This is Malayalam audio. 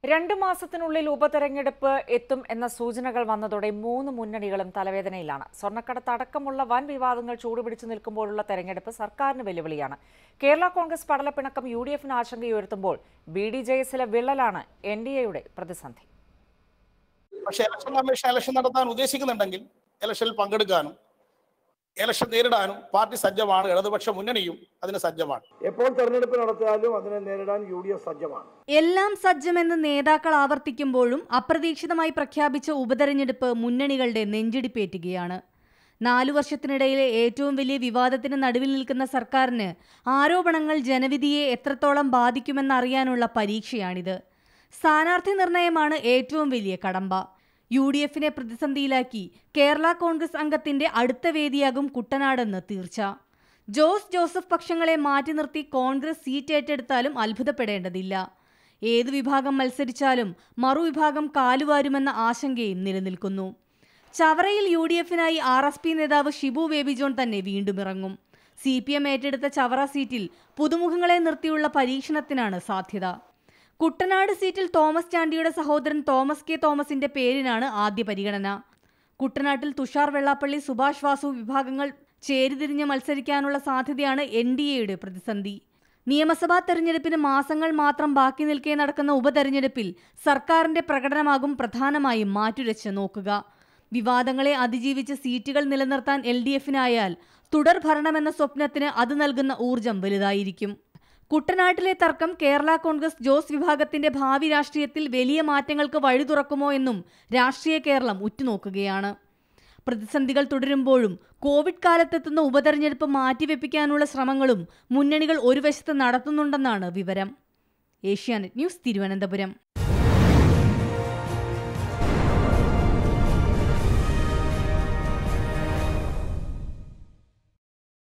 രണ്ടു മാസത്തിനുള്ളിൽ ഉപതെരഞ്ഞെടുപ്പ് എത്തും എന്ന സൂചനകൾ വന്നതോടെ മൂന്ന് മുന്നണികളും തലവേദനയിലാണ് സ്വർണ്ണക്കടത്ത് അടക്കമുള്ള വൻ വിവാദങ്ങൾ ചൂടുപിടിച്ചു നിൽക്കുമ്പോഴുള്ള തെരഞ്ഞെടുപ്പ് സർക്കാരിന് വെല്ലുവിളിയാണ് കേരള കോൺഗ്രസ് പടലപ്പിണക്കം യു ഡി എഫിന് ആശങ്കയുയർത്തുമ്പോൾ ബി ഡി ജെ എസിലെ വിള്ളലാണ് എൻ ഡി എയുടെ പ്രതിസന്ധി പക്ഷേ ഇലക്ഷൻ കമ്മീഷൻ ഇലക്ഷൻ നടത്താൻ ഉദ്ദേശിക്കുന്നുണ്ടെങ്കിൽ ഇലക്ഷനിൽ പങ്കെടുക്കാനും ഇലക്ഷൻ നേരിടാനും പാർട്ടി സജ്ജമാണ് ഇടതുപക്ഷ മുന്നണിയും അതിന് സജ്ജമാണ് എപ്പോൾ തെരഞ്ഞെടുപ്പ് നടത്തിയാലും അതിനെ നേരിടാൻ യു ഡി എഫ് സജ്ജമാണ് എല്ലാം സജ്ജമെന്ന് നേതാക്കൾ ആവർത്തിക്കുമ്പോഴും അപ്രതീക്ഷിതമായി പ്രഖ്യാപിച്ച ഉപതെരഞ്ഞെടുപ്പ് മുന്നണികളുടെ നെഞ്ചിടിപ്പേറ്റുകയാണ് നാലു വർഷത്തിനിടയിലെ ഏറ്റവും വലിയ വിവാദത്തിന് നടുവിൽ നിൽക്കുന്ന സർക്കാരിന് ആരോപണങ്ങൾ ജനവിധിയെ എത്രത്തോളം ബാധിക്കുമെന്നറിയാനുള്ള പരീക്ഷയാണിത് സ്ഥാനാർത്ഥി നിർണയമാണ് ഏറ്റവും വലിയ കടമ്പ യു ഡി എഫിനെ പ്രതിസന്ധിയിലാക്കി കേരള കോൺഗ്രസ് അംഗത്തിന്റെ അടുത്ത വേദിയാകും കുട്ടനാടെന്ന് തീർച്ച ജോസ് ജോസഫ് പക്ഷങ്ങളെ മാറ്റി നിർത്തി കോൺഗ്രസ് സീറ്റ് ഏറ്റെടുത്താലും അത്ഭുതപ്പെടേണ്ടതില്ല ഏതു വിഭാഗം മത്സരിച്ചാലും മറുവിഭാഗം കാലുവാരുമെന്ന ആശങ്കയും നിലനിൽക്കുന്നു ചവറയിൽ യു ഡി എഫിനായി ആർ എസ് പി നേതാവ് ഷിബു ബേബി ജോൺ തന്നെ വീണ്ടും ഇറങ്ങും സി പി എം ഏറ്റെടുത്ത ചവറ സീറ്റിൽ പുതുമുഖങ്ങളെ നിർത്തിയുള്ള പരീക്ഷണത്തിനാണ് സാധ്യത കുട്ടനാട് സീറ്റിൽ തോമസ് ചാണ്ടിയുടെ സഹോദരൻ തോമസ് കെ തോമസിന്റെ പേരിനാണ് ആദ്യ പരിഗണന കുട്ടനാട്ടിൽ തുഷാർ വെള്ളാപ്പള്ളി സുഭാഷ് വാസു വിഭാഗങ്ങൾ ചേരിതിരിഞ്ഞ് മത്സരിക്കാനുള്ള സാധ്യതയാണ് എൻ ഡി എയുടെ പ്രതിസന്ധി നിയമസഭാ തെരഞ്ഞെടുപ്പിന് മാസങ്ങൾ മാത്രം ബാക്കി നിൽക്കെ നടക്കുന്ന ഉപതെരഞ്ഞെടുപ്പിൽ സർക്കാരിന്റെ പ്രകടനമാകും പ്രധാനമായും മാറ്റുരച്ച് നോക്കുക വിവാദങ്ങളെ അതിജീവിച്ച് സീറ്റുകൾ നിലനിർത്താൻ എൽ ഡി എഫിനായാൽ തുടർ ഭരണമെന്ന സ്വപ്നത്തിന് അത് നൽകുന്ന ഊർജം വലുതായിരിക്കും കുട്ടനാട്ടിലെ തർക്കം കേരള കോൺഗ്രസ് ജോസ് വിഭാഗത്തിന്റെ ഭാവി രാഷ്ട്രീയത്തിൽ വലിയ മാറ്റങ്ങൾക്ക് വഴി തുറക്കുമോ എന്നും രാഷ്ട്രീയ കേരളം ഉറ്റുനോക്കുകയാണ് പ്രതിസന്ധികൾ തുടരുമ്പോഴും കോവിഡ് കാലത്തെത്തുന്ന ഉപതെരഞ്ഞെടുപ്പ് മാറ്റിവെപ്പിക്കാനുള്ള ശ്രമങ്ങളും മുന്നണികൾ ഒരു വശത്ത് നടത്തുന്നുണ്ടെന്നാണ് വിവരം ഏഷ്യാനെറ്റ് ന്യൂസ് തിരുവനന്തപുരം